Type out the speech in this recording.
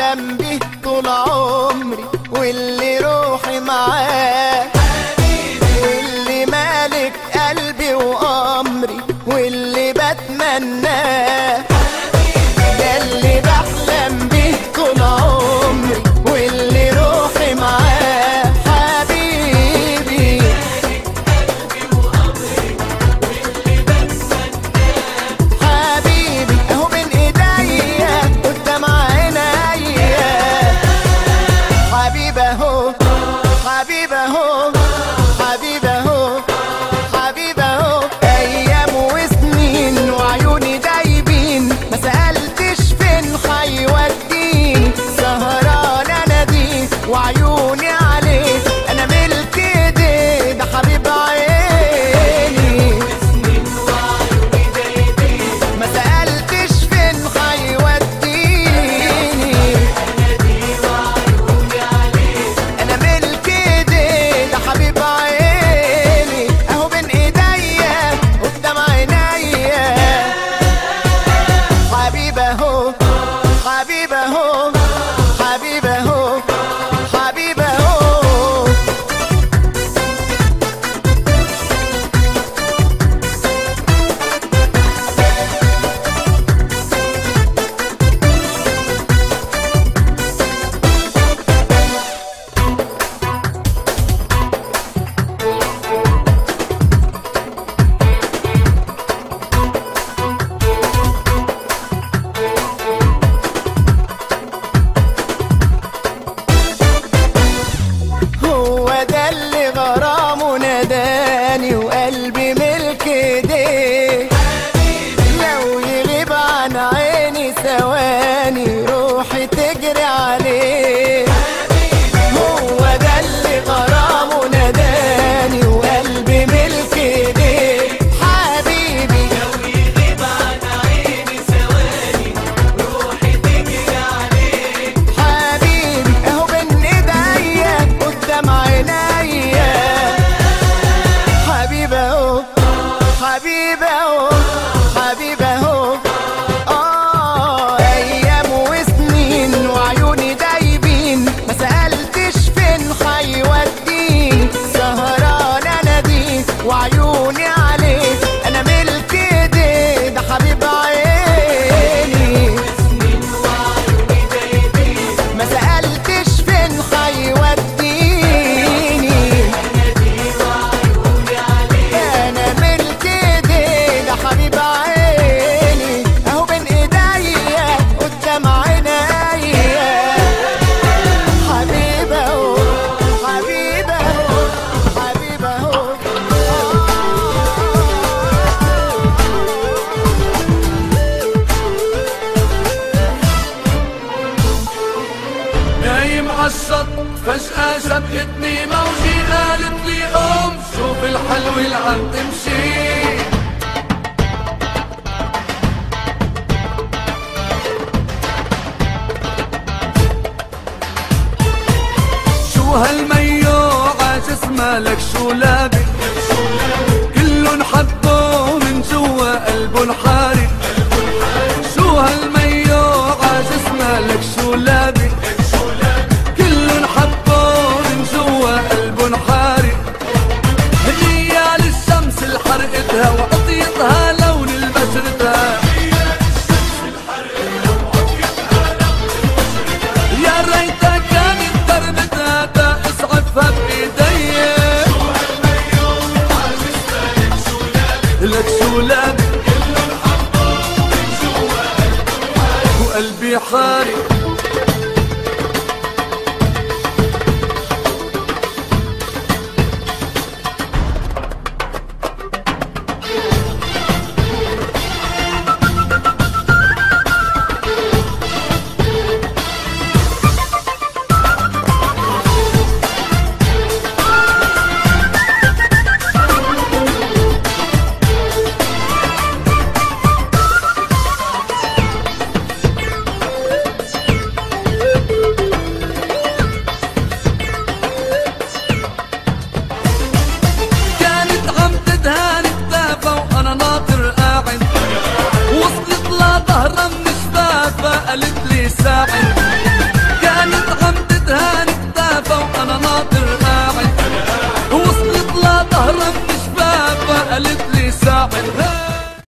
بحلم بيه طول عمري واللي روحي معاه واللي مالك قلبي وامري واللي بتمناه ده اللي بحلم بيه طول عمري واللي روحي معاه حبيبي حبيبي اهو بين ايديا قدام عينيا حبيبي اهو حبيبي اهو حبيبي اهو حبيبي اهو ايام وسنين وعيوني دايبين ما سالتش فين هيوديني سهران انا دي وعيوني عليه انا ملك ايديه ده حبيب عيني ما سألتش فين هيوديني أنا ملك إيدي ده حبيب عيني أهو بين إيديا قدام عينيا حبيب أهو حبيب أهو حبيب أهو حبيب أهو هو ده اللي غرامه ناداني وقلبي ملك ايديه لو يغيب عن عيني ثواني روحي تجري عليه هو ده اللي غرامه ناداني وقلبي ملك ايديه حبيبي حبيبي اهو بين ايديا قدام عينيا حبيبي اهو حبيبي اهو حبيبي اهو اه ايام وسنين وعيوني دايبين ما سالتش فين هيوديني سهران انا دي وعيوني عليه انا ملك ايديه ده حبيب عيني ما سألتش فين هيوديني انا ملك ايدي ده حبيب عيني اهو بين ايديا قدام عينيا حبيب اهو حبيب اهو حبيب اهو نايم عالشط فجأة شبكتني موجي قالت لي قوم شوف الحلوة اللي عم تمشي شو هالميوعة جسمها لك شو لابق كلن حبه من جوا قلبن حارق شو هالميوعة جسمها لك شو لابق كلن حبه من جوا قلبن حارق هدية للشمس اللي حرقتها وقطيتها لون البشرتها يا ريتها كانت دربتها تا اسعفها بايدي لك شو لابق وقلبي حارق